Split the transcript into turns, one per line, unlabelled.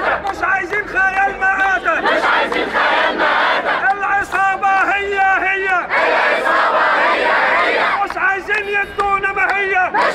مآتة
مش عايزين خيال مآتة
مش عايزين خيال مآتة
العصابة هي هي
العصابة هي هي
مش عايزين يدونا ما هي
مش